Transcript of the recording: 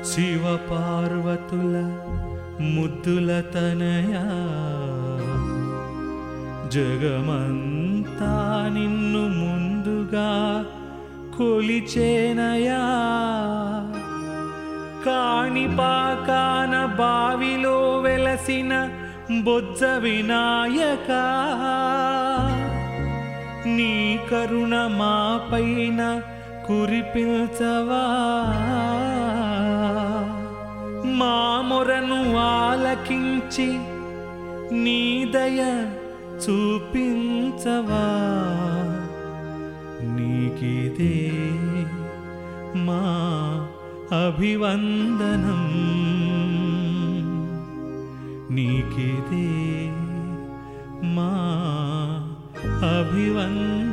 శివ పార్వతుల ముద్దుల తనయా జగమంతా నిన్ను ముందుగా కొలిచేనయా కాణిపాకాన బావిలో వెలసిన బొజ్జ వినాయక నీ కరుణ మాపైన కురిపించవా మా మొరను ఆలకించి నీ దయ చూపించవా నీకిదే మా అభివందనం నీకిదే మా అభివందనం